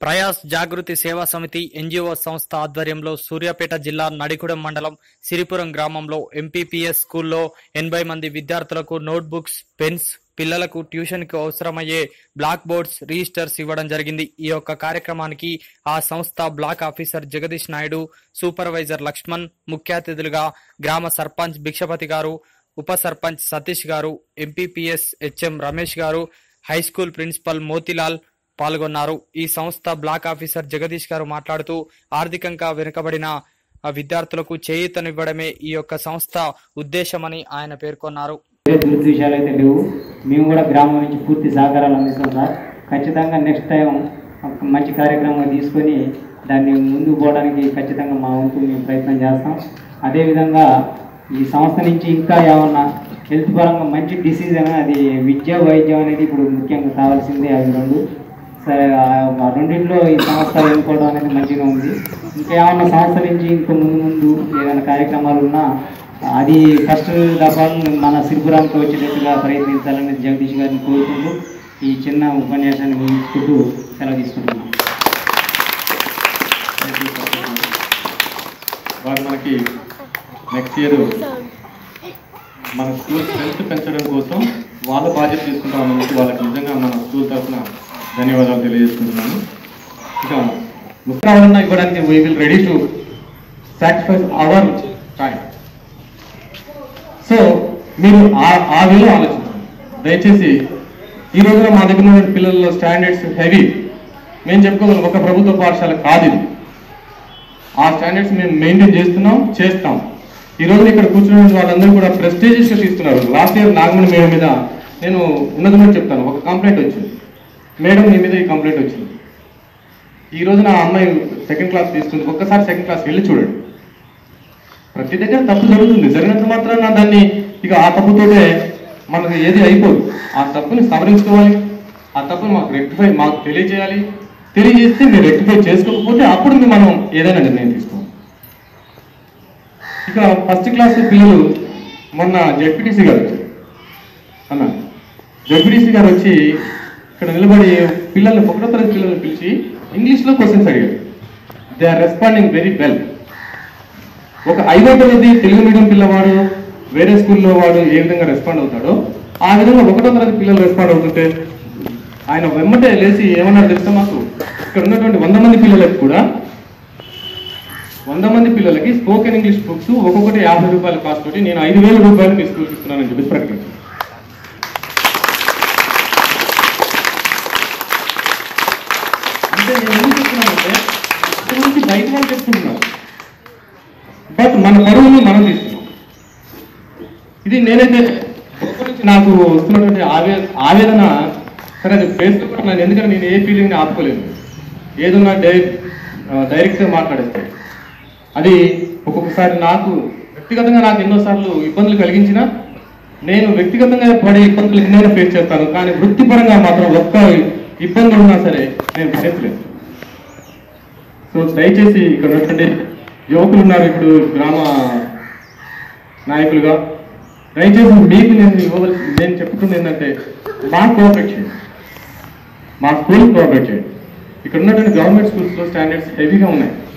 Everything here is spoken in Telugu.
ప్రయాస్ జాగృతి సేవా సమితి ఎన్జిఓ సంస్థ ఆధ్వర్యంలో సూర్యాపేట జిల్లా నడికుడం మండలం సిరిపురం గ్రామంలో ఎంపీపీఎస్ స్కూల్లో ఎనభై మంది విద్యార్థులకు నోట్బుక్స్ పెన్స్ పిల్లలకు ట్యూషన్ కు అవసరమయ్యే బ్లాక్ బోర్డ్స్ రిజిస్టర్స్ ఇవ్వడం జరిగింది ఈ యొక్క కార్యక్రమానికి ఆ సంస్థ block officer Jagadish Naidu supervisor Lakshman ముఖ్య అతిథులుగా గ్రామ సర్పంచ్ భిక్షపతి గారు ఉప సర్పంచ్ సతీష్ గారు ఎంపీపీఎస్ హెచ్ఎం రమేష్ గారు హై స్కూల్ ప్రిన్సిపల్ మోతిలాల్ పాల్గొన్నారు ఈ సంస్థ బ్లాక్ ఆఫీసర్ జగదీష్ గారు మాట్లాడుతూ ఆర్థికంగా వెనుకబడిన ఆ విద్యార్థులకు చేయూతనివ్వడమే ఈ యొక్క సంస్థ ఉద్దేశమని ఆయన పేర్కొన్నారు వేరే దుర్ది విషయాలు అయితే లేవు మేము కూడా గ్రామం నుంచి పూర్తి సహకారాలు అందిస్తాం సార్ ఖచ్చితంగా నెక్స్ట్ టైం ఒక మంచి కార్యక్రమం తీసుకొని దాన్ని ముందుకు పోవడానికి ఖచ్చితంగా మా వంతు మేము ప్రయత్నం చేస్తాం అదేవిధంగా ఈ సంస్థ నుంచి ఇంకా ఏమన్నా హెల్త్ పరంగా మంచి డిసీజ్ అయినా అది విద్య వైద్యం అనేది ఇప్పుడు ముఖ్యంగా కావాల్సిందే అవి రెండు సరే ఆ ఆ రెండింటిలో ఈ సంస్థ ఎన్నుకోవడం అనేది మంచిగా ఉంది ఇంకా ఏమన్నా సంస్థ నుంచి ఇంకా ముందు ముందు ఏదైనా కార్యక్రమాలు ఉన్నా అది ఫస్ట్ దఫా మన సిరిపురంతో వచ్చేటట్టుగా ప్రయత్నించాలని జగదీష్ గారిని కోరుకుంటూ ఈ చిన్న ఉపన్యాసాన్ని ముగించుకుంటూ సెలవు తీసుకుంటున్నాం వారు మనకి నెక్స్ట్ ఇయర్ మన స్కూల్ స్ట్రెంత్ పెంచడం కోసం వాళ్ళ బాధ్యత తీసుకుంటామని చెప్పి వాళ్ళకి నిజంగా మన స్కూల్ తరఫున ధన్యవాదాలు తెలియజేసుకుంటున్నాను ఇక ముఖ్యంగా ఇవ్వడానికి we will ready to sacrifice our time so మీరు ఆ ఆ వేలో ఆలోచించండి దయచేసి ఈ రోజున మా దగ్గర ఉన్న పిల్లల స్టాండర్డ్స్ హెవీ మేము చెప్పుకోగలం ఒక ప్రభుత్వ పాఠశాల కాదు ఇది ఆ స్టాండర్డ్స్ మేము మెయింటైన్ చేస్తున్నాం చేస్తాం ఈ రోజు ఇక్కడ కూర్చున్న వాళ్ళందరూ కూడా ప్రెస్టేజియస్ గా తీసుకున్నారు లాస్ట్ ఇయర్ నాగమణి మేడం మీద నేను ఉన్నది చెప్తాను ఒక కంప్లైంట్ వచ్చింది మేడం మీ మీద ఈ కంప్లైంట్ వచ్చింది ఈ రోజు నా అమ్మాయి సెకండ్ క్లాస్ తీసుకుంది ఒక్కసారి సెకండ్ క్లాస్ వెళ్ళి చూడండి ప్రతి దగ్గర తప్పు జరుగుతుంది జరిగినంత మాత్రాన దాన్ని ఇక ఆ తప్పుతోటే మనకు ఏది అయిపోదు ఆ తప్పుని సవరించుకోవాలి ఆ తప్పుని మాకు రెక్టిఫై మాకు తెలియజేయాలి తెలియజేస్తే మీరు రెక్టిఫై చేసుకోకపోతే అప్పుడు మేము మనం ఏదైనా నిర్ణయం తీసుకోవాలి ఇక ఫస్ట్ క్లాస్ పిల్లలు మొన్న జెడ్పీటీసీ గారు వచ్చారు అన్న జెడ్పీటీసీ గారు వచ్చి ఇక్కడ నిలబడి పిల్లల్ని ఒకటో తరగతి పిల్లల్ని పిలిచి ఇంగ్లీష్లో క్వశ్చన్స్ అడిగారు they are responding very well ఒక ఐదో తరగతి తెలుగు మీడియం పిల్లవాడు వేరే స్కూల్లో వాడు ఏ విధంగా రెస్పాండ్ అవుతాడో ఆ విధంగా ఒకటో తరగతి పిల్లలు రెస్పాండ్ అవుతుంటే ఆయన వెమ్మటే లేచి ఏమన్నాడు తెలుసా మాకు ఇక్కడ ఉన్నటువంటి వంద మంది పిల్లలకు కూడా వంద మంది పిల్లలకి స్పోకెన్ ఇంగ్లీష్ బుక్స్ ఒక్కొక్కటి యాభై రూపాయల కాస్ట్ తోటి నేను ఐదు వేల రూపాయలు మీ స్కూల్కి ఇస్తున్నానని చెప్పి ప్రకటించాను అంటే నేను ఎందుకు చెప్తున్నానంటే ఇక్కడ నుంచి బయట వాళ్ళు చెప్తున్నారు బట్ మన పరువుని మనం తీసుకున్నాం ఇది నేనైతే ఒక్కరి నుంచి నాకు వస్తున్నటువంటి ఆవే ఆవేదన సరే అది ఫేస్ టు ఫేస్ ఎందుకంటే నేను ఏ ఫీలింగ్ని ఆపుకోలేను ఏదన్నా డై డైరెక్ట్గా మాట్లాడేస్తే అది ఒక్కొక్కసారి నాకు వ్యక్తిగతంగా నాకు ఎన్నోసార్లు ఇబ్బందులు కలిగించిన నేను వ్యక్తిగతంగా పడే ఇబ్బందులు ఎన్నైనా ఫేస్ చేస్తాను కానీ వృత్తిపరంగా మాత్రం ఒక్క ఇబ్బంది ఉన్నా సరే నేను ఫేస్ లేదు సో దయచేసి ఇక్కడ ఉన్నటువంటి యువకులు ఉన్నారు ఇప్పుడు గ్రామ నాయకులుగా దయచేసి మీకు నేను ఇవ్వవలసి నేను చెప్పుకుంది ఏంటంటే మా కోఆపరేట్ చేయండి మా స్కూల్ కోఆపరేట్ చేయండి ఇక్కడ ఉన్నటువంటి గవర్నమెంట్ స్కూల్స్లో స్టాండర్డ్స్ హెవీగా ఉన్నాయి